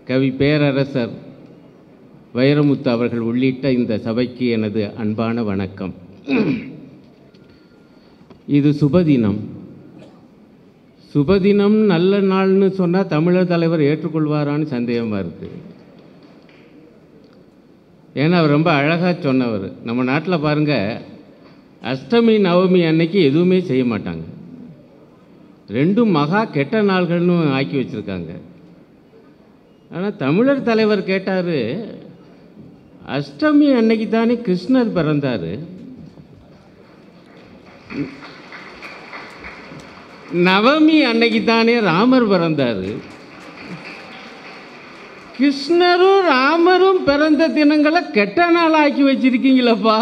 கவி பேரரசர் வைரமுத்து அவர்கள் உள்ளிட்ட இந்த சபைக்கு எனது அன்பான வணக்கம் இது சுபதினம் சுபதினம் நல்ல நாள்னு சொன்னால் தமிழர் தலைவர் ஏற்றுக்கொள்வாரான்னு சந்தேகமாக இருக்குது ஏன்னா அவர் ரொம்ப அழகாக சொன்னவர் நம்ம நாட்டில் பாருங்கள் அஷ்டமி நவமி அன்னைக்கு எதுவுமே செய்ய மாட்டாங்க ரெண்டும் மகா கெட்ட நாள்கள்னு ஆக்கி வச்சுருக்காங்க ஆனால் தமிழர் தலைவர் கேட்டார் அஷ்டமி அன்னைக்கு தானே கிருஷ்ணர் பிறந்தார் நவமி அன்னைக்கு தானே ராமர் பிறந்தார் கிருஷ்ணரும் ராமரும் பிறந்த தினங்களை கெட்ட நாள் ஆக்கி வச்சிருக்கீங்களப்பா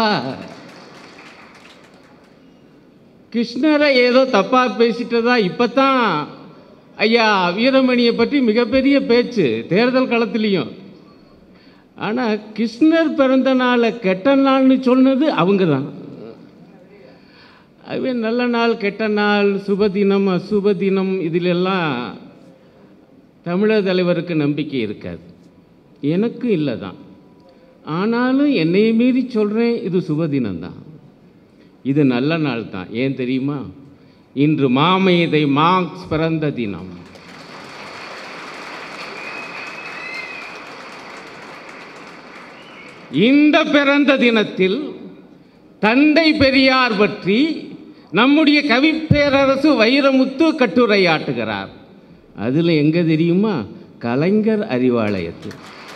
கிருஷ்ணரை ஏதோ தப்பாக பேசிட்டதா இப்போ தான் ஐயா வீரமணியை பற்றி மிகப்பெரிய பேச்சு தேர்தல் களத்துலேயும் ஆனால் கிருஷ்ணர் பிறந்த நாளை கெட்ட நாள்னு சொன்னது அவங்க தான் அதுவே நல்ல நாள் கெட்ட நாள் சுபதினம் அசுபதினம் இதிலெல்லாம் தமிழர் தலைவருக்கு நம்பிக்கை இருக்காது எனக்கு இல்லை தான் ஆனாலும் என்னை மீறி சொல்கிறேன் இது சுபதினம்தான் இது நல்ல நாள் தான் ஏன் தெரியுமா இன்று மாமேதை மார்க்ஸ் பிறந்த தினம் இந்த பிறந்த தினத்தில் தந்தை பெரியார் பற்றி நம்முடைய கவிப்பேரரசு வைரமுத்து கட்டுரையாட்டுகிறார் அதில் எங்கே தெரியுமா கலைஞர் அறிவாலயத்தில்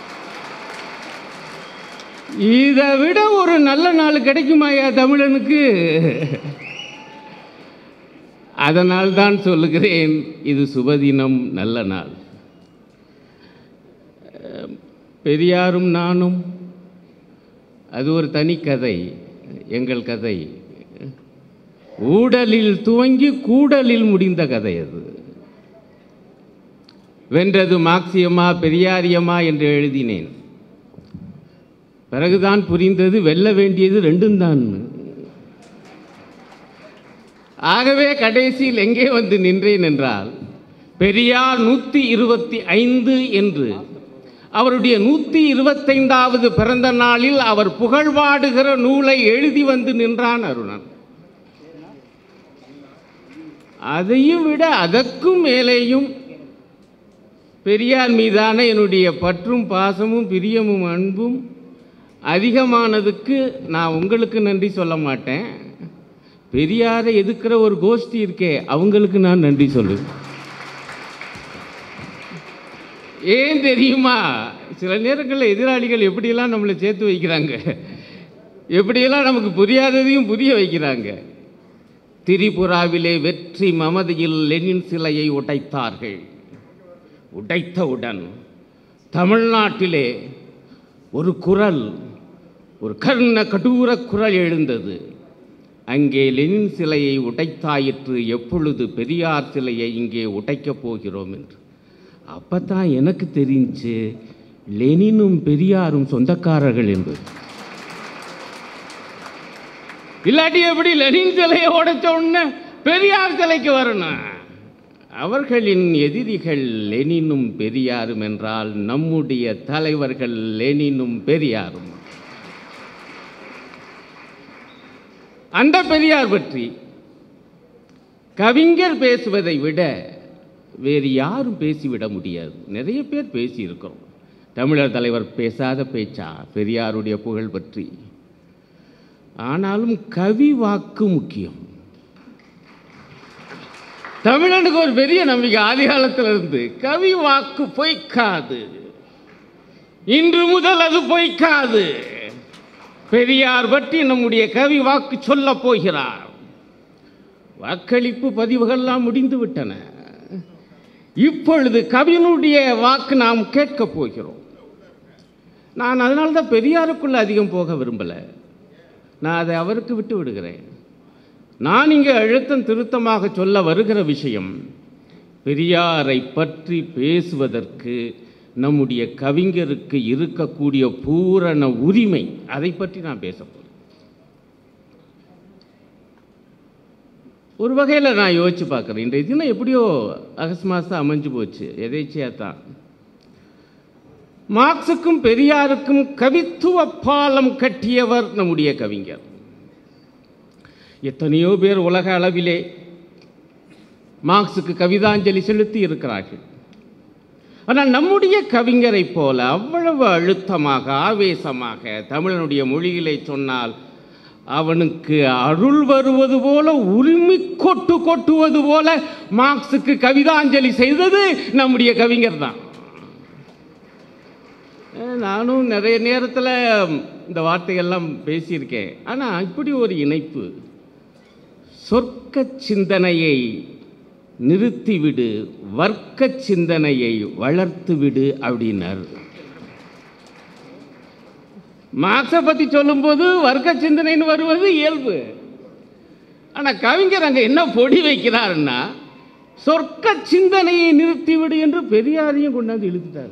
இதை விட ஒரு நல்ல நாள் கிடைக்குமாயா தமிழனுக்கு அதனால் தான் சொல்லுகிறேன் இது சுபதினம் நல்ல நாள் பெரியாரும் நானும் அது ஒரு தனி கதை எங்கள் கதை ஊடலில் துவங்கி கூடலில் முடிந்த கதை அது வென்றது மார்க்சியமா பெரியாரியமா என்று எழுதினேன் பிறகுதான் புரிந்தது வெல்ல வேண்டியது ரெண்டும் தான் ஆகவே கடைசியில் எங்கே வந்து நின்றேன் என்றால் பெரியார் நூற்றி இருபத்தி ஐந்து என்று அவருடைய நூற்றி இருபத்தைந்தாவது பிறந்த நாளில் அவர் புகழ்வாடுகிற நூலை எழுதி வந்து நின்றான் அருணன் அதையும் விட அதற்கும் மேலேயும் பெரியார் மீதான என்னுடைய பற்றும் பாசமும் பிரியமும் அன்பும் அதிகமானதுக்கு நான் உங்களுக்கு நன்றி சொல்ல மாட்டேன் பெரியாரை எதுக்கிற ஒரு கோஷ்டி இருக்கே அவங்களுக்கு நான் நன்றி சொல்லுவேன் ஏன் தெரியுமா சில நேரங்களில் எதிராளிகள் எப்படியெல்லாம் நம்மளை சேர்த்து வைக்கிறாங்க எப்படியெல்லாம் நமக்கு புரியாததையும் புரிய வைக்கிறாங்க திரிபுராவிலே வெற்றி மமதியில் லெனின் சிலையை உடைத்தார்கள் உடைத்தவுடன் தமிழ்நாட்டிலே ஒரு குரல் ஒரு கர்ண கடூர குரல் எழுந்தது அங்கே லெனின் சிலையை உடைத்தாயிற்று எப்பொழுது பெரியார் சிலையை இங்கே உடைக்கப் போகிறோம் என்று அப்போ தான் எனக்கு தெரிஞ்சு லெனினும் பெரியாரும் சொந்தக்காரர்கள் என்பது இல்லாட்டி எப்படி லெனின் சிலையை உடைச்ச உடனே பெரியார் சிலைக்கு வரணும் அவர்களின் எதிரிகள் லெனினும் பெரியாரும் என்றால் நம்முடைய தலைவர்கள் லெனினும் பெரியாரும் அந்த பெரியார் பற்றி கவிஞர் பேசுவதை விட வேறு யாரும் பேசிவிட முடியாது நிறைய பேர் பேசியிருக்கிறோம் தமிழர் தலைவர் பேசாத பேச்சா பெரியாருடைய புகழ் பற்றி ஆனாலும் கவி வாக்கு முக்கியம் தமிழனுக்கு ஒரு பெரிய நம்பிக்கை ஆதி காலத்துல இருந்து கவி வாக்கு பொய்க்காது இன்று முதல் அது பொய்க்காது பெரியார் பற்றி நம்முடைய கவி வாக்கு சொல்ல போகிறார் வாக்களிப்பு பதிவுகள்லாம் முடிந்து விட்டன இப்பொழுது கவினுடைய வாக்கு நாம் கேட்கப் போகிறோம் நான் அதனால தான் பெரியாருக்குள்ள அதிகம் போக விரும்பலை நான் அதை அவருக்கு விட்டு விடுகிறேன் நான் இங்கே அழுத்தம் திருத்தமாக சொல்ல வருகிற விஷயம் பெரியாரை பற்றி பேசுவதற்கு நம்முடைய கவிஞருக்கு இருக்கக்கூடிய பூரண உரிமை அதை பற்றி நான் பேச போகிறேன் ஒரு வகையில் நான் யோசிச்சு பார்க்குறேன் இன்றைய தினம் எப்படியோ அகஸ்மாசம் அமைஞ்சு போச்சு எதேச்சியாக தான் மார்க்சுக்கும் பெரியாருக்கும் கவித்துவ பாலம் கட்டியவர் நம்முடைய கவிஞர் எத்தனையோ பேர் உலக அளவிலே மார்க்சுக்கு கவிதாஞ்சலி செலுத்தி இருக்கிறார்கள் ஆனால் நம்முடைய கவிஞரைப் போல அவ்வளவு அழுத்தமாக ஆவேசமாக தமிழனுடைய மொழிகளை சொன்னால் அவனுக்கு அருள் வருவது போல உரிமை கொட்டு கொட்டுவது போல மார்க்சுக்கு கவிதாஞ்சலி செய்தது நம்முடைய கவிஞர் தான் அஹ் நானும் நிறைய நேரத்தில் இந்த வார்த்தைகள்லாம் பேசியிருக்கேன் ஆனால் இப்படி ஒரு இணைப்பு சொர்க்க சிந்தனையை நிறுத்திவிடு வர்க்க சிந்தனையை வளர்த்துவிடு அப்படின்னார் மார்க்ஸை பற்றி சொல்லும்போது வர்க்க சிந்தனைன்னு வருவது இயல்பு ஆனால் கவிஞர் அங்கே என்ன பொடி வைக்கிறாருன்னா சொர்க்க சிந்தனையை நிறுத்திவிடு என்று பெரியாரையும் கொண்டாந்து இழுத்துட்டாரு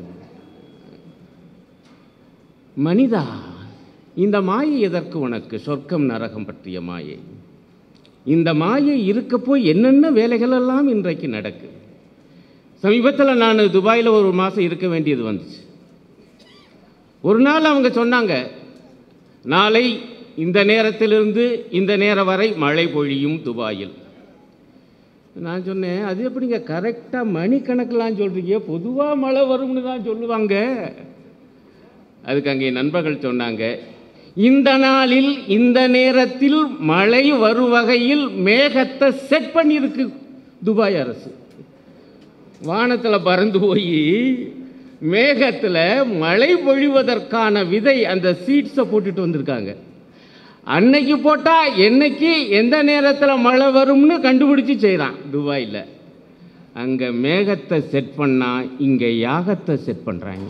மனிதா இந்த மாயை எதற்கு உனக்கு சொர்க்கம் நரகம் பற்றிய மாயை இந்த மாயை இருக்க போய் என்னென்ன வேலைகள் எல்லாம் இன்றைக்கு நடக்கு சமீபத்தில் நான் துபாயில் ஒரு மாதம் இருக்க வேண்டியது வந்துச்சு ஒரு நாள் அவங்க சொன்னாங்க நாளை இந்த நேரத்திலிருந்து இந்த நேரம் வரை மழை பொழியும் துபாயில் நான் சொன்னேன் அது எப்படிங்க கரெக்டாக மணிக்கணக்கெலாம் சொல்கிறீங்க பொதுவாக மழை வரும்னு தான் சொல்லுவாங்க அதுக்கு அங்கே நண்பர்கள் சொன்னாங்க இந்த நாளில் இந்த நேரத்தில் மழை வரும் வகையில் மேகத்தை செட் பண்ணியிருக்கு துபாய் அரசு வானத்தில் பறந்து போய் மேகத்தில் மழை பொழிவதற்கான விதை அந்த சீட்ஸை போட்டுட்டு வந்திருக்காங்க அன்னைக்கு போட்டால் என்னைக்கு எந்த நேரத்தில் மழை வரும்னு கண்டுபிடிச்சி செய்கிறான் துபாயில் அங்கே மேகத்தை செட் பண்ணால் இங்கே யாகத்தை செட் பண்ணுறாங்க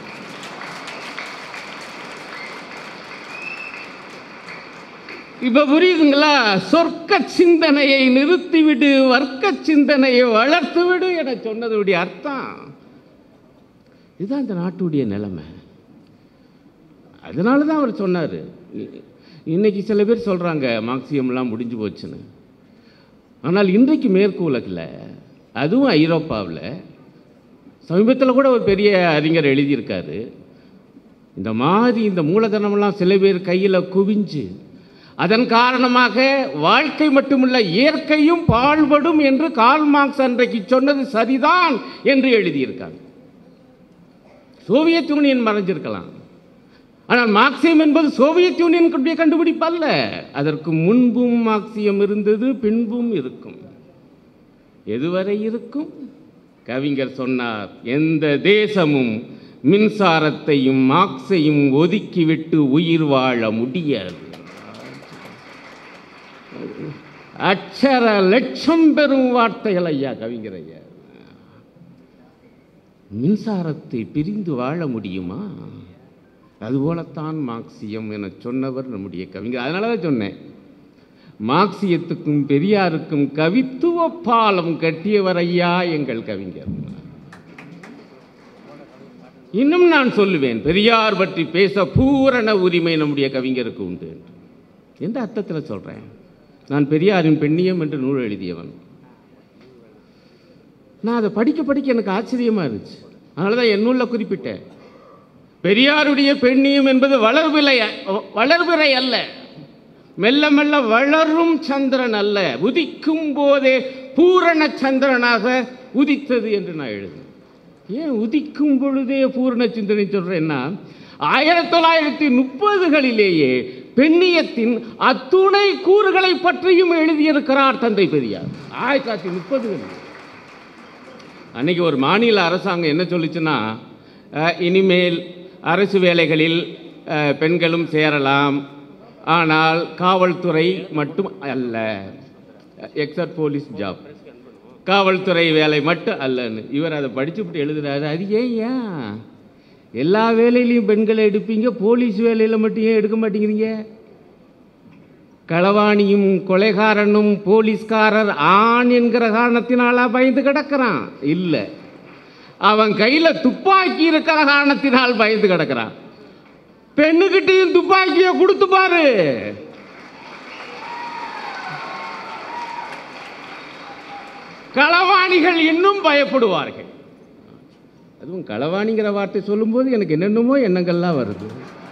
இப்போ புரியுதுங்களா சொர்க்க சிந்தனையை நிறுத்திவிடு வர்க்க சிந்தனையை வளர்த்து விடு என சொன்னதுடைய அர்த்தம் இதுதான் இந்த நாட்டுடைய நிலைமை அதனால தான் அவர் சொன்னார் இன்னைக்கு சில பேர் சொல்கிறாங்க மார்க்சியம்லாம் முடிஞ்சு போச்சுன்னு ஆனால் இன்றைக்கு மேற்கு உலகில் அதுவும் ஐரோப்பாவில் சமீபத்தில் கூட ஒரு பெரிய அறிஞர் எழுதியிருக்காரு இந்த மாதிரி இந்த மூலதனமெல்லாம் சில பேர் கையில் குவிஞ்சு அதன் காரணமாக வாழ்க்கை மட்டுமல்ல இயற்கையும் பாழ்படும் என்று கால் மார்க்ஸ் அன்றைக்கு சொன்னது சரிதான் என்று எழுதியிருக்காங்க சோவியத் யூனியன் மறைஞ்சிருக்கலாம் ஆனால் மார்க்சியம் என்பது சோவியத் யூனியனுடைய கண்டுபிடிப்பு அல்ல அதற்கு முன்பும் மார்க்சியம் இருந்தது பின்பும் இருக்கும் எதுவரை இருக்கும் கவிஞர் சொன்னார் எந்த தேசமும் மின்சாரத்தையும் மார்க்சையும் ஒதுக்கிவிட்டு உயிர் வாழ முடியாது அச்சர லட்சம் பெறும் வார்த்தைகள் ஐயா கவிஞர் ஐயா மின்சாரத்தை பிரிந்து வாழ முடியுமா அதுபோலத்தான் மார்க்சியம் என சொன்னவர் நம்முடைய கவிஞர் அதனால தான் சொன்னேன் மார்க்சியத்துக்கும் பெரியாருக்கும் கவித்துவ பாலம் கட்டியவர் ஐயா எங்கள் கவிஞர் இன்னும் நான் சொல்லுவேன் பெரியார் பற்றி பேச பூரண உரிமை நம்முடைய கவிஞருக்கு உண்டு என்று. எந்த அர்த்தத்தில் சொல்கிறேன் நான் பெரியாரின் பெண்ணியம் என்று நூல் எழுதியவன் நான் அதை படிக்க படிக்க எனக்கு ஆச்சரியமாக இருந்துச்சு அதனால தான் என் நூலில் குறிப்பிட்டேன் பெரியாருடைய பெண்ணியம் என்பது வளர்விலை வளர்பிறை அல்ல மெல்ல மெல்ல வளரும் சந்திரன் அல்ல உதிக்கும் போதே பூரண சந்திரனாக உதித்தது என்று நான் எழுதினேன் ஏன் உதிக்கும் பொழுதே பூரண சிந்தனை சொல்கிறேன்னா ஆயிரத்தி தொள்ளாயிரத்தி முப்பதுகளிலேயே பெண்ணியத்தின் அத்துணை கூறுகளை பற்றியும் எழுதியிருக்கிறார் தந்தை பெரியார் ஆயிரத்தி தொள்ளாயிரத்தி முப்பதுகளில் அன்னைக்கு ஒரு மாநில அரசாங்கம் என்ன சொல்லுச்சுன்னா அஹ், இனிமேல் அரசு வேலைகளில் அஹ், பெண்களும் சேரலாம் ஆனால் காவல்துறை மட்டும் அல்ல எக்ஸட் போலீஸ் ஜாப் காவல்துறை வேலை மட்டும் அல்லன்னு இவர் அதை படிச்சுவிட்டு எழுதுறாரு அது ஏன் ஏன் எல்லா வேலையிலையும் பெண்களை எடுப்பீங்க போலீஸ் வேலையில் மட்டும் ஏன் எடுக்க மாட்டேங்கிறீங்க களவாணியும் கொலைகாரனும் போலீஸ்காரர் ஆண் என்கிற காரணத்தினாலா பயந்து கிடக்கிறான் இல்லை அவன் கையில் துப்பாக்கி இருக்கிற காரணத்தினால் பயந்து கிடக்கிறான் பெண்ணுக்கிட்டையும் துப்பாக்கியை கொடுத்து பாரு களவாணிகள் இன்னும் பயப்படுவார்கள் அதுவும் களவாணிங்கிற வார்த்தை சொல்லும்போது எனக்கு என்னென்னமோ எண்ணங்கள்லாம் வருது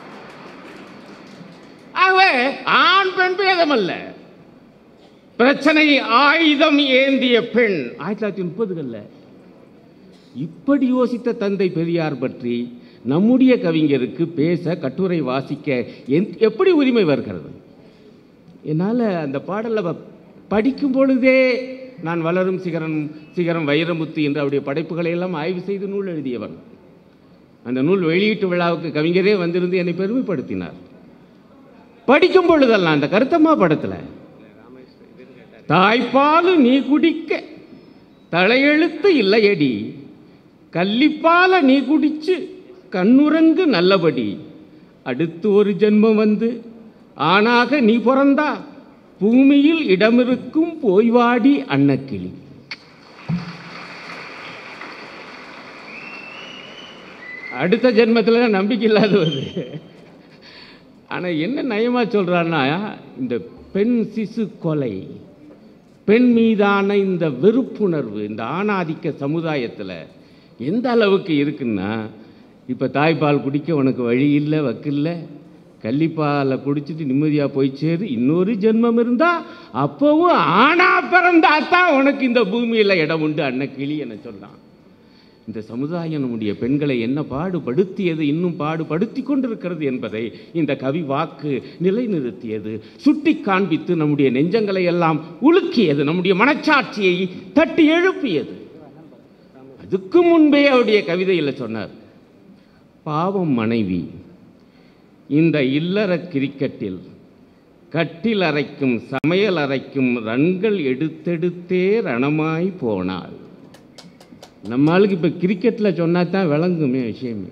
ஆகவே ஆண் பெண் பேதம் அல்ல பிரச்சனை ஆயுதம் ஏந்திய பெண் ஆயிரத்தி தொள்ளாயிரத்தி முப்பதுகளில் இப்படி யோசித்த தந்தை பெரியார் பற்றி நம்முடைய கவிஞருக்கு பேச கட்டுரை வாசிக்க எந்- எப்படி உரிமை வருகிறது என்னால் அந்த பாடலை வ- படிக்கும் பொழுதே நான் வளரும் சிகரம் சிகரம் வைரமுத்து என்ற அவருடைய படைப்புகளை எல்லாம் ஆய்வு செய்து நூல் எழுதியவன் அந்த நூல் வெளியீட்டு விழாவுக்கு கவிஞரே வந்திருந்து என்னை பெருமைப்படுத்தினார் படிக்கும் பொழுதெல்லாம் அந்த கருத்தம்மா படத்தில் தாய்ப்பால் நீ குடிக்க தலையெழுத்து இல்லையடி கள்ளிப்பால நீ குடிச்சு கண்ணுறங்கு நல்லபடி அடுத்து ஒரு ஜென்மம் வந்து ஆணாக நீ பிறந்தா பூமியில் இடமிருக்கும் போய்வாடி அன்னக்கிளி அடுத்த ஜென்மத்தில் நம்பிக்கை இல்லாத வருது ஆனால் என்ன நயமாக சொல்கிறான்னா இந்த பெண் சிசு கொலை பெண் மீதான இந்த வெறுப்புணர்வு இந்த ஆணாதிக்க சமுதாயத்தில் எந்த அளவுக்கு இருக்குன்னா இப்போ தாய்ப்பால் குடிக்க உனக்கு வழி இல்லை வக்கில்ல கள்ளிப்பாலை குடிச்சிட்டு நிம்மதியாக போய் சேரு இன்னொரு ஜென்மம் இருந்தால் அப்போவும் ஆணா பிறந்தா தான் உனக்கு இந்த பூமியில் இடம் உண்டு அன்னக்கிளி என சொன்னான் இந்த சமுதாயம் நம்முடைய பெண்களை என்ன பாடுபடுத்தியது இன்னும் பாடுபடுத்தி கொண்டிருக்கிறது என்பதை இந்த கவி வாக்கு நிலைநிறுத்தியது சுட்டி காண்பித்து நம்முடைய நெஞ்சங்களை எல்லாம் உலுக்கியது நம்முடைய மனச்சாட்சியை தட்டி எழுப்பியது அதுக்கு முன்பே அவருடைய கவிதையில் சொன்னார் பாவம் மனைவி இந்த இல்லற கிரிக்கெட்டில் கட்டில் அறைக்கும் சமையல் அறைக்கும் ரன்கள் எடுத்தெடுத்தே ரணமாய் போனாள் நம்ம ஆளுக்கு இப்போ கிரிக்கெட்டில் சொன்னா தான் விளங்குமே விஷயமே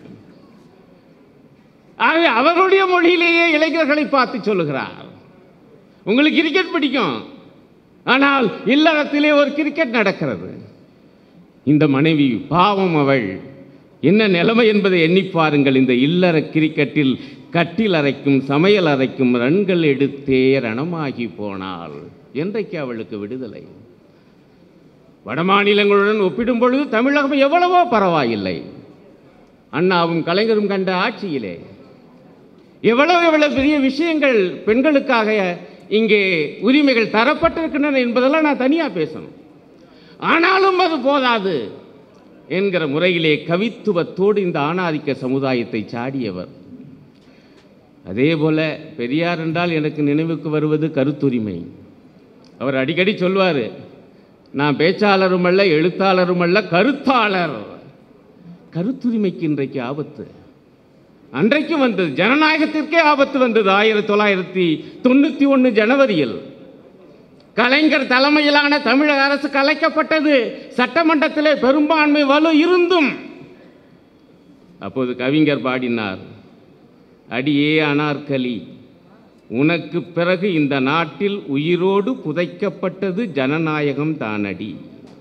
ஆகவே அவர்களுடைய மொழியிலேயே இளைஞர்களை பார்த்து சொல்லுகிறார் உங்களுக்கு கிரிக்கெட் பிடிக்கும் ஆனால் இல்லறத்திலே ஒரு கிரிக்கெட் நடக்கிறது இந்த மனைவி பாவம் அவள் என்ன நிலைமை என்பதை எண்ணி பாருங்கள் இந்த இல்லற கிரிக்கெட்டில் கட்டில் அறைக்கும் சமையல் அறைக்கும் ரன்கள் எடுத்தே ரணமாகி போனாள் என்றைக்கு அவளுக்கு விடுதலை வடமாநிலங்களுடன் ஒப்பிடும் பொழுது தமிழகம் எவ்வளவோ பரவாயில்லை அண்ணாவும் கலைஞரும் கண்ட ஆட்சியிலே எவ்வளவு எவ்வளவு பெரிய விஷயங்கள் பெண்களுக்காக இங்கே உரிமைகள் தரப்பட்டிருக்கின்றன என்பதெல்லாம் நான் தனியாக பேசணும் ஆனாலும் அது போதாது என்கிற முறையிலே கவித்துவத்தோடு இந்த ஆணாதிக்க சமுதாயத்தை சாடியவர் அதே போல பெரியார் என்றால் எனக்கு நினைவுக்கு வருவது கருத்துரிமை அவர் அடிக்கடி சொல்வார் நான் பேச்சாளரும் அல்ல எழுத்தாளரும் அல்ல கருத்தாளர் கருத்துரிமைக்கு இன்றைக்கு ஆபத்து அன்றைக்கும் வந்தது ஜனநாயகத்திற்கே ஆபத்து வந்தது ஆயிரத்தி தொள்ளாயிரத்தி தொண்ணூற்றி ஒன்று ஜனவரியில் கலைஞர் தலைமையிலான தமிழக அரசு கலைக்கப்பட்டது சட்டமன்றத்திலே பெரும்பான்மை வலு இருந்தும் அப்போது கவிஞர் பாடினார் அடியே அனார்கலி உனக்கு பிறகு இந்த நாட்டில் உயிரோடு புதைக்கப்பட்டது ஜனநாயகம் தானடி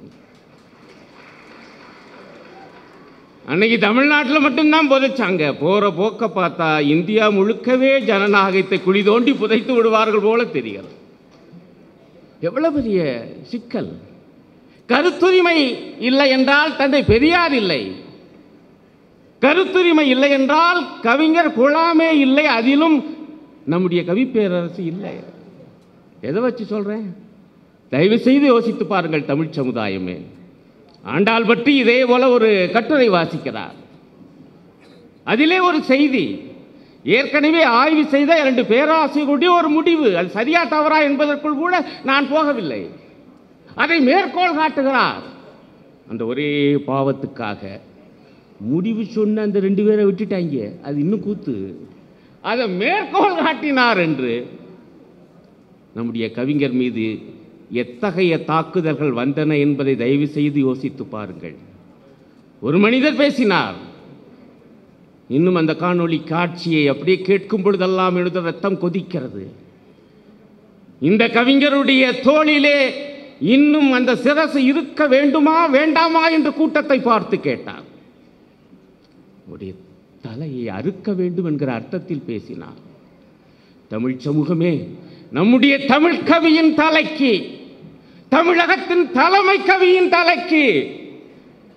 அன்னைக்கு தமிழ்நாட்டில் மட்டும்தான் புதைச்சாங்க போகிற போக்க பார்த்தா இந்தியா முழுக்கவே ஜனநாயகத்தை குழி தோண்டி புதைத்து விடுவார்கள் போல தெரிகிறது எவ்வளவு பெரிய சிக்கல் கருத்துரிமை இல்லை என்றால் தந்தை பெரியார் இல்லை கருத்துரிமை இல்லை என்றால் கவிஞர் குழாமே இல்லை அதிலும் நம்முடைய கவிப்பேரரசு இல்லை எதை வச்சு சொல்கிறேன் தயவு செய்து யோசித்து பாருங்கள் தமிழ் சமுதாயமே ஆண்டாள் பற்றி இதே போல ஒரு கட்டுரை வாசிக்கிறார் அதிலே ஒரு செய்தி ஏற்கனவே ஆய்வு செய்த இரண்டு பேராசிரியர்களுடைய ஒரு முடிவு அது சரியா தவறா என்பதற்குள் கூட நான் போகவில்லை அதை மேற்கோள் காட்டுகிறார் அந்த ஒரே பாவத்துக்காக முடிவு சொன்ன அந்த ரெண்டு பேரை விட்டுட்டாங்க அது இன்னும் கூத்து அதை மேற்கோள் காட்டினார் என்று நம்முடைய கவிஞர் மீது எத்தகைய தாக்குதல்கள் வந்தன என்பதை தயவு செய்து யோசித்து பாருங்கள் ஒரு மனிதர் பேசினார் இன்னும் அந்த காணொளி காட்சியை அப்படியே கேட்கும் பொழுதெல்லாம் எழுத ரத்தம் கொதிக்கிறது இந்த கவிஞருடைய தோளிலே இன்னும் அந்த சிரசு இருக்க வேண்டுமா வேண்டாமா என்று கூட்டத்தை பார்த்து கேட்டார் உடைய தலையை அறுக்க வேண்டும் என்கிற அர்த்தத்தில் பேசினார் தமிழ் சமூகமே நம்முடைய தமிழ் கவியின் தலைக்கு தமிழகத்தின் தலைமை கவியின் தலைக்கு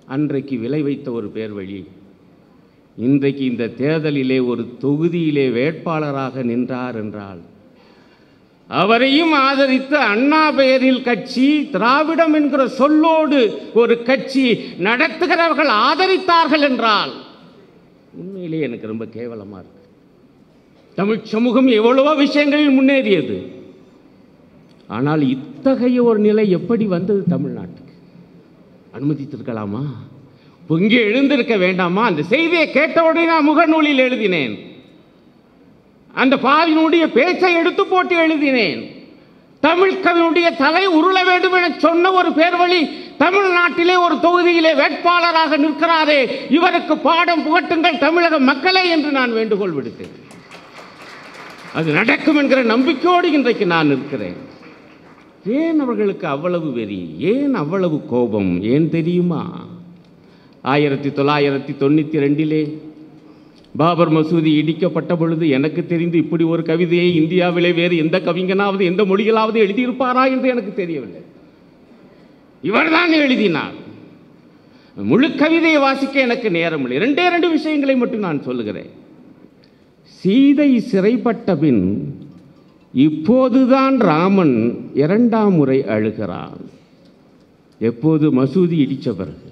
அன்றைக்கு விளை வைத்த ஒரு பேர் வழி இன்றைக்கு இந்த தேர்தலிலே ஒரு தொகுதியிலே வேட்பாளராக நின்றார் என்றால் அவரையும் ஆதரித்து அண்ணா பெயரில் கட்சி திராவிடம் என்கிற சொல்லோடு ஒரு கட்சி நடத்துகிறவர்கள் ஆதரித்தார்கள் என்றால் உண்மையிலே எனக்கு ரொம்ப கேவலமா இருக்கு தமிழ் சமூகம் எவ்வளவோ விஷயங்களில் முன்னேறியது ஆனால் இத்தகைய ஒரு நிலை எப்படி வந்தது தமிழ்நாட்டுக்கு அனுமதித்திருக்கலாமா பொங்கி எழுந்திருக்க வேண்டாமா அந்த செய்தியை கேட்டவுடனே நான் முகநூலில் எழுதினேன் அந்த பாவினுடைய பேச்சை எடுத்து போட்டு எழுதினேன் தமிழ் கவினுடைய தலை உருள வேண்டும் என சொன்ன ஒரு பேர்வழி தமிழ்நாட்டிலே ஒரு தொகுதியிலே வேட்பாளராக நிற்கிறாரே இவருக்கு பாடம் புகட்டுங்கள் தமிழக மக்களே என்று நான் வேண்டுகோள் விடுத்தேன் அது நடக்கும் என்கிற நம்பிக்கையோடு இன்றைக்கு நான் இருக்கிறேன் ஏன் அவர்களுக்கு அவ்வளவு வெறி ஏன் அவ்வளவு கோபம் ஏன் தெரியுமா ஆயிரத்தி தொள்ளாயிரத்தி தொண்ணூற்றி ரெண்டிலே பாபர் மசூதி இடிக்கப்பட்ட பொழுது எனக்கு தெரிந்து இப்படி ஒரு கவிதையை இந்தியாவிலே வேறு எந்த கவிஞனாவது எந்த மொழிகளாவது எழுதியிருப்பாரா என்று எனக்கு தெரியவில்லை இவர்தான் எழுதினார் முழு கவிதையை வாசிக்க எனக்கு நேரம் இல்லை ரெண்டே ரெண்டு விஷயங்களை மட்டும் நான் சொல்லுகிறேன் சீதை சிறைப்பட்ட பின் இப்போதுதான் ராமன் இரண்டாம் முறை அழுகிறான் எப்போது மசூதி இடித்த பிறகு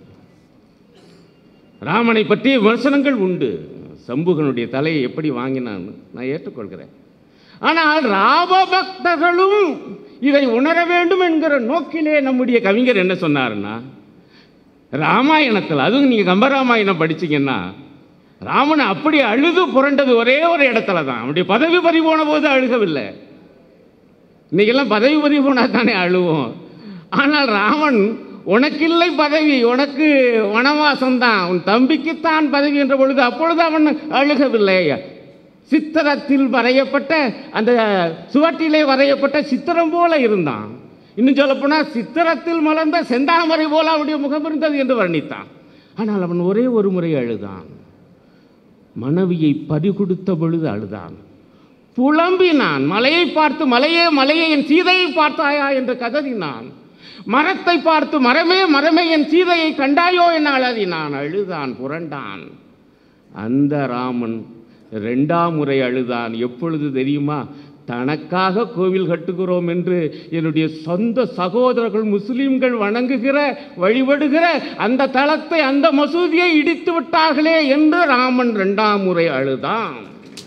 ராமனை பற்றிய விமர்சனங்கள் உண்டு சம்புகனுடைய தலையை எப்படி வாங்கினான் நான் ஏற்றுக்கொள்கிறேன் ஆனால் ராம பக்தர்களும் இதை உணர வேண்டும் என்கிற நோக்கிலே நம்முடைய கவிஞர் என்ன சொன்னாருன்னா ராமாயணத்தில் அதுவும் நீங்கள் கம்பராமாயணம் படிச்சீங்கன்னா ராமன் அப்படி அழுது புரண்டது ஒரே ஒரு இடத்துல தான் அவனுடைய பதவி பறி போன போது அழுகவில்லை இன்னைக்கெல்லாம் பதவி பறி போனால் தானே அழுவோம் ஆனால் ராமன் உனக்கில்லை பதவி உனக்கு வனவாசம் தான் உன் தம்பிக்குத்தான் பதவி என்ற பொழுது அப்பொழுது அவன் அழுகவில்லை சித்திரத்தில் வரையப்பட்ட அந்த சுவற்றிலே வரையப்பட்ட சித்திரம் போல இருந்தான் இன்னும் சொல்லப்போனால் சித்திரத்தில் மலர்ந்த செந்தாமரை போல அவனுடைய முகம் இருந்தது என்று வர்ணித்தான் ஆனால் அவன் ஒரே ஒரு முறை அழுதான் மனைவியை பறிகொடுத்த பொழுது அழுதான் புலம்பினான் மலையை பார்த்து மலையே மலையே என் சீதையை பார்த்தாயா என்று கதறினான் மரத்தை பார்த்து மரமே மரமே என் சீதையை கண்டாயோ என அழறினான் அழுதான் புரண்டான் அந்த ராமன் ரெண்டாம் முறை அழுதான் எப்பொழுது தெரியுமா தனக்காக கோவில் கட்டுகிறோம் என்று என்னுடைய சொந்த சகோதரர்கள் முஸ்லிம்கள் வணங்குகிற வழிபடுகிற அந்த தளத்தை அந்த மசூதியை இடித்து விட்டார்களே என்று ராமன் ரெண்டாம் முறை அழுதான்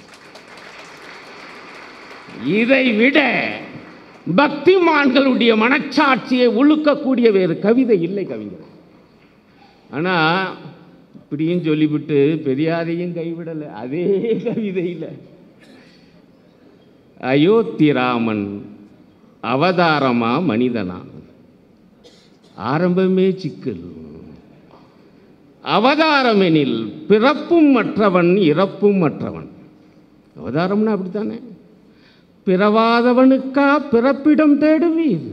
இதை விட பக்திமான்களுடைய மனச்சாட்சியை உழுக்கக்கூடிய வேறு கவிதை இல்லை கவிஞர் ஆனால் இப்படியும் சொல்லிவிட்டு பெரியாரையும் கைவிடலை அதே கவிதையில் அயோத்தி ராமன் அவதாரமா மனிதனா ஆரம்பமே சிக்கல் அவதாரமெனில் பிறப்பும் மற்றவன் இறப்பும் மற்றவன் அவதாரம்னா அப்படித்தானே பிறவாதவனுக்கா பிறப்பிடம் தேடுவீர்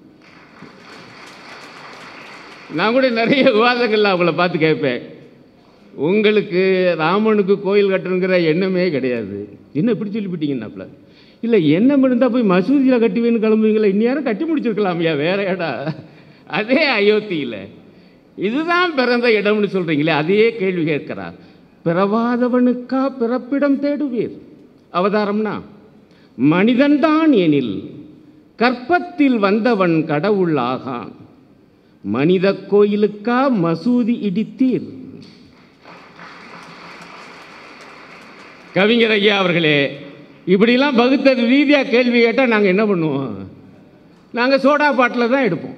நான் கூட நிறைய விவாதங்கள்ல அவங்கள பார்த்து கேட்பேன் உங்களுக்கு ராமனுக்கு கோயில் கட்டணுங்கிற எண்ணமே கிடையாது என்ன இப்படி சொல்லிவிட்டீங்கன்னாப்ல இல்லை எண்ணம் இருந்தால் போய் மசூதியில் கட்டுவேன்னு கிளம்புவீங்களா இந்நேரம் கட்டி முடிச்சிருக்கலாமையா வேற இடம் அதே அயோத்தியில் இதுதான் பிறந்த இடம்னு சொல்கிறீங்களே அதையே கேள்வி கேட்கிறார் பிறவாதவனுக்கா பிறப்பிடம் தேடுவீர் அவதாரம்னா மனிதன்தான் எனில் கற்பத்தில் வந்தவன் கடவுள் ஆகான் மனித கோயிலுக்கா மசூதி இடித்தீர் கவிஞர் ஐயா அவர்களே இப்படிலாம் பகுத்தறிவு ரீதியாக கேள்வி கேட்டால் நாங்கள் என்ன பண்ணுவோம் நாங்கள் சோடா பாட்டில் தான் எடுப்போம்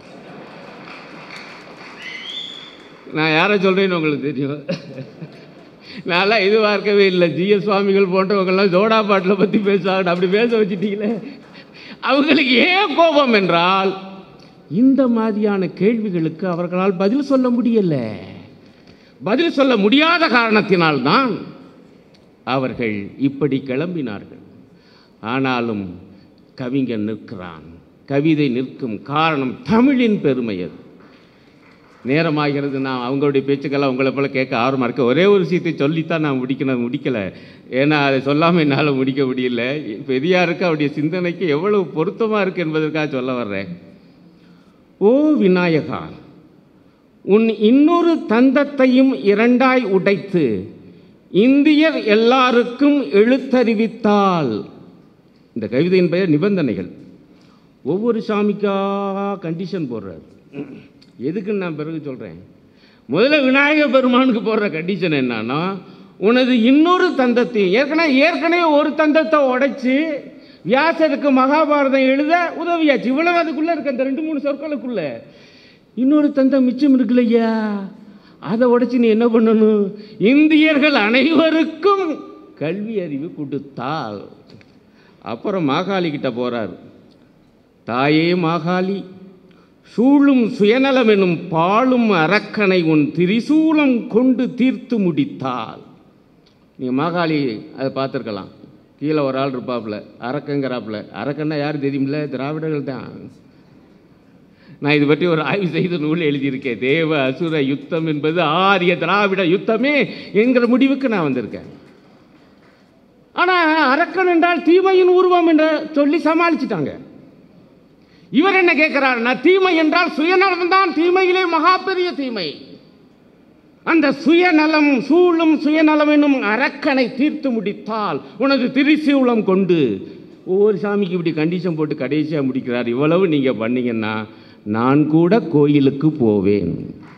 நான் யாரை சொல்கிறேன்னு உங்களுக்கு தெரியும் நான்லாம் எதிர்பார்க்கவே இல்லை ஜிஎஸ் சுவாமிகள் போன்றவங்கெல்லாம் சோடா பாட்டில் பற்றி பேசுவாங்க அப்படி பேச வச்சுட்டீங்களே அவங்களுக்கு ஏன் கோபம் என்றால் இந்த மாதிரியான கேள்விகளுக்கு அவர்களால் பதில் சொல்ல முடியல பதில் சொல்ல முடியாத காரணத்தினால்தான் அவர்கள் இப்படி கிளம்பினார்கள் ஆனாலும் கவிஞன் நிற்கிறான் கவிதை நிற்கும் காரணம் தமிழின் பெருமை அது நேரமாகிறது நான் அவங்களுடைய பேச்சுக்கெல்லாம் உங்களை போல கேட்க ஆர்வமாக இருக்க ஒரே ஒரு விஷயத்தை சொல்லித்தான் நான் முடிக்கணும் முடிக்கலை ஏன்னா அதை சொல்லாமல் என்னால் முடிக்க முடியல பெரியாருக்கு அவருடைய சிந்தனைக்கு எவ்வளவு பொருத்தமாக இருக்குது என்பதற்காக சொல்ல வர்றேன் ஓ விநாயகா உன் இன்னொரு தந்தத்தையும் இரண்டாய் உடைத்து இந்தியர் எல்லாருக்கும் எழுத்தறிவித்தால் இந்த கவிதையின் பெயர் நிபந்தனைகள் ஒவ்வொரு சாமிக்கா கண்டிஷன் போடுறார் எதுக்குன்னு நான் பிறகு சொல்கிறேன் முதல்ல விநாயக பெருமானுக்கு போடுற கண்டிஷன் என்னன்னா உனது இன்னொரு தந்தத்தையும் ஏற்கனவே ஏற்கனவே ஒரு தந்தத்தை உடைச்சு வியாசருக்கு மகாபாரதம் எழுத உதவியாச்சு இவ்வளவு அதுக்குள்ளே இருக்க அந்த ரெண்டு மூணு சொற்களுக்குள்ள இன்னொரு தந்தம் மிச்சம் இருக்குல்லையா அதை உடைச்சு நீ என்ன பண்ணணும் இந்தியர்கள் அனைவருக்கும் கல்வி அறிவு கொடுத்தால் அப்புறம் மாகாளி கிட்ட போறார் தாயே மாகாளி சூழும் சுயநலம் எனும் பாழும் அரக்கனை உன் திரிசூலம் கொண்டு தீர்த்து முடித்தால் நீங்கள் மாகாளி அதை பார்த்துருக்கலாம் கீழே ஒரு ஆள் இருப்பாப்புல அரக்கங்கிறாப்புல அரக்கன்னா யார் தெரியுமில்ல திராவிடர்கள் தான் நான் இது பற்றி ஒரு ஆய்வு செய்த நூல் எழுதியிருக்கேன் தேவ அசுர யுத்தம் என்பது ஆரிய திராவிட யுத்தமே என்கிற முடிவுக்கு நான் வந்திருக்கேன் ஆனால் அரக்கன் என்றால் தீமையின் உருவம் என்று சொல்லி சமாளிச்சிட்டாங்க இவர் என்ன கேட்கிறாருன்னா தீமை என்றால் சுயநலம் தான் தீமையிலே மகா பெரிய தீமை அந்த சுயநலம் சூழும் சுயநலம் என்னும் அரக்கனை தீர்த்து முடித்தால் உனது திரிசூலம் கொண்டு ஒவ்வொரு சாமிக்கு இப்படி கண்டிஷன் போட்டு கடைசியாக முடிக்கிறார் இவ்வளவு நீங்கள் பண்ணீங்கன்னா நான் கூட கோயிலுக்கு போவேன்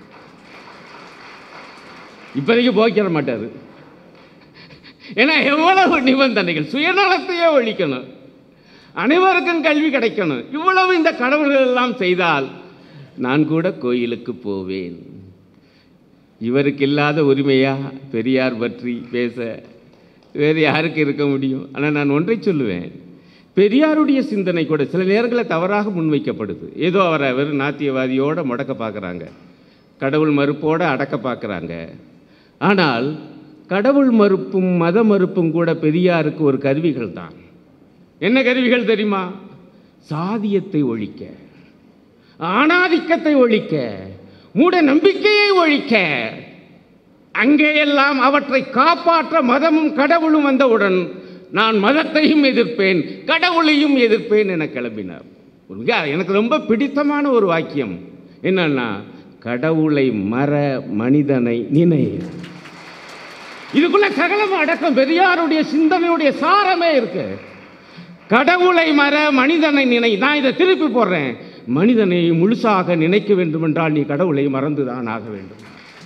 இப்போதைக்கு போய்க்கிற மாட்டார் ஏன்னா எவ்வளவு நிபந்தனைகள் சுயநலத்தையே ஒழிக்கணும் அனைவருக்கும் கல்வி கிடைக்கணும் இவ்வளவு இந்த கடவுள்கள் எல்லாம் செய்தால் நான் கூட கோயிலுக்கு போவேன் இவருக்கு இல்லாத உரிமையா பெரியார் பற்றி பேச வேறு யாருக்கு இருக்க முடியும் ஆனால் நான் ஒன்றை சொல்லுவேன் பெரியாருடைய சிந்தனை கூட சில நேரங்களில் தவறாக முன்வைக்கப்படுது ஏதோ அவரை வெறும் நாத்தியவாதியோட முடக்க பார்க்குறாங்க கடவுள் மறுப்போட அடக்க பார்க்குறாங்க ஆனால் கடவுள் மறுப்பும் மத மறுப்பும் கூட பெரியாருக்கு ஒரு கருவிகள் தான் என்ன கருவிகள் தெரியுமா சாதியத்தை ஒழிக்க ஆணாதிக்கத்தை ஒழிக்க மூட நம்பிக்கையை ஒழிக்க அங்கேயெல்லாம் அவற்றை காப்பாற்ற மதமும் கடவுளும் வந்தவுடன் நான் மதத்தையும் எதிர்ப்பேன் கடவுளையும் எதிர்ப்பேன் என கிளம்பினார் ஒரு மிக எனக்கு ரொம்ப பிடித்தமான ஒரு வாக்கியம் என்னன்னா கடவுளை மற மனிதனை நினை இதுக்குள்ள சகலம் அடக்கம் பெரியாருடைய சிந்தனையுடைய சாரமே இருக்கு கடவுளை மற மனிதனை நினை நான் இதை திருப்பி போடுறேன் மனிதனை முழுசாக நினைக்க வேண்டும் என்றால் நீ கடவுளை மறந்துதான் ஆக வேண்டும்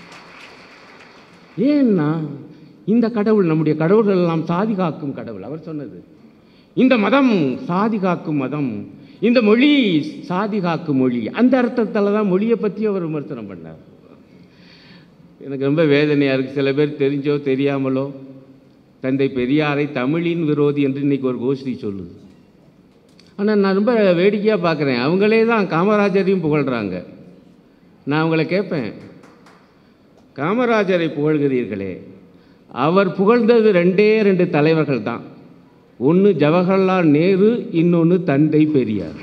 ஏன்னா இந்த கடவுள் நம்முடைய கடவுள்கள் எல்லாம் சாதி காக்கும் கடவுள் அவர் சொன்னது இந்த மதம் சாதி காக்கும் மதம் இந்த மொழி சாதி காக்கும் மொழி அந்த அர்த்தத்தில் தான் மொழியை பற்றி அவர் விமர்சனம் பண்ணார் எனக்கு ரொம்ப வேதனையாக இருக்குது சில பேர் தெரிஞ்சோ தெரியாமலோ தந்தை பெரியாரை தமிழின் விரோதி என்று இன்னைக்கு ஒரு கோஷ்டி சொல்லுது ஆனால் நான் ரொம்ப வேடிக்கையாக பார்க்குறேன் அவங்களே தான் காமராஜரையும் புகழ்கிறாங்க நான் அவங்கள கேட்பேன் காமராஜரை புகழ்கிறீர்களே அவர் புகழ்ந்தது ரெண்டே ரெண்டு தலைவர்கள் தான் ஒன்று ஜவஹர்லால் நேரு இன்னொன்று தந்தை பெரியார்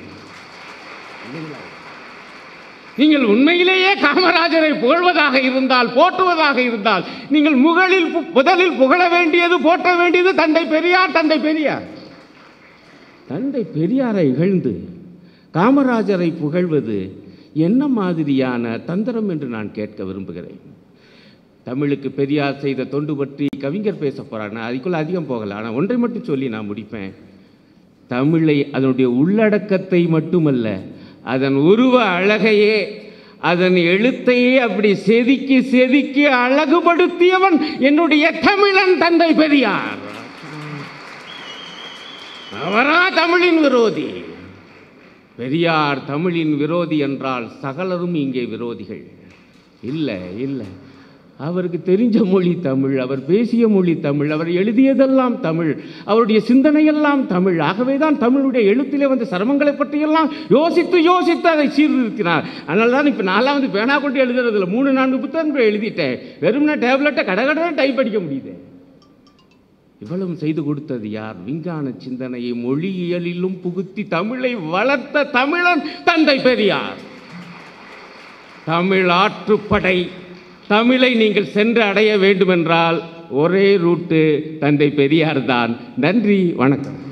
நீங்கள் உண்மையிலேயே காமராஜரை புகழ்வதாக இருந்தால் போற்றுவதாக இருந்தால் நீங்கள் முகலில் பு- முதலில் புகழ வேண்டியது போற்ற வேண்டியது தந்தை பெரியார் தந்தை பெரியார் தந்தை பெரியாரை இகழ்ந்து காமராஜரை புகழ்வது என்ன மாதிரியான தந்திரம் என்று நான் கேட்க விரும்புகிறேன் தமிழுக்கு பெரியார் செய்த தொண்டு பற்றி கவிஞர் பேச போறார் நான் அதுக்குள்ள அதிகம் போகல ஆனால் ஒன்றை மட்டும் சொல்லி நான் முடிப்பேன் தமிழை அதனுடைய உள்ளடக்கத்தை மட்டுமல்ல அதன் உருவ அழகையே அதன் எழுத்தையே அப்படி செதுக்கி செதுக்கி அழகுபடுத்தியவன் என்னுடைய தமிழன் தந்தை பெரியார் அவரா தமிழின் விரோதி பெரியார் தமிழின் விரோதி என்றால் சகலரும் இங்கே விரோதிகள் இல்லை இல்லை அவருக்கு தெரிஞ்ச மொழி தமிழ் அவர் பேசிய மொழி தமிழ் அவர் எழுதியதெல்லாம் தமிழ் அவருடைய சிந்தனையெல்லாம் தமிழ் ஆகவே தான் தமிழுடைய எழுத்திலே வந்த சிரமங்களை பற்றியெல்லாம் யோசித்து யோசித்து அதை சீர்திருத்தினார் அதனால தான் இப்போ நான்லாம் வந்து பேனா கொண்டு எழுதுறதில்ல மூணு நான்கு புத்தகங்கள் எழுதிட்டேன் வெறும்னா டேப்லெட்டை கடகடன்னு டைப் அடிக்க முடியுது இவ்வளவு செய்து கொடுத்தது யார் விஞ்ஞான சிந்தனையை மொழியியலிலும் புகுத்தி தமிழை வளர்த்த தமிழன் தந்தை பெரியார் தமிழ் ஆற்றுப்படை தமிழை நீங்கள் சென்று அடைய வேண்டுமென்றால் ஒரே ரூட்டு தந்தை பெரியார் தான் நன்றி வணக்கம்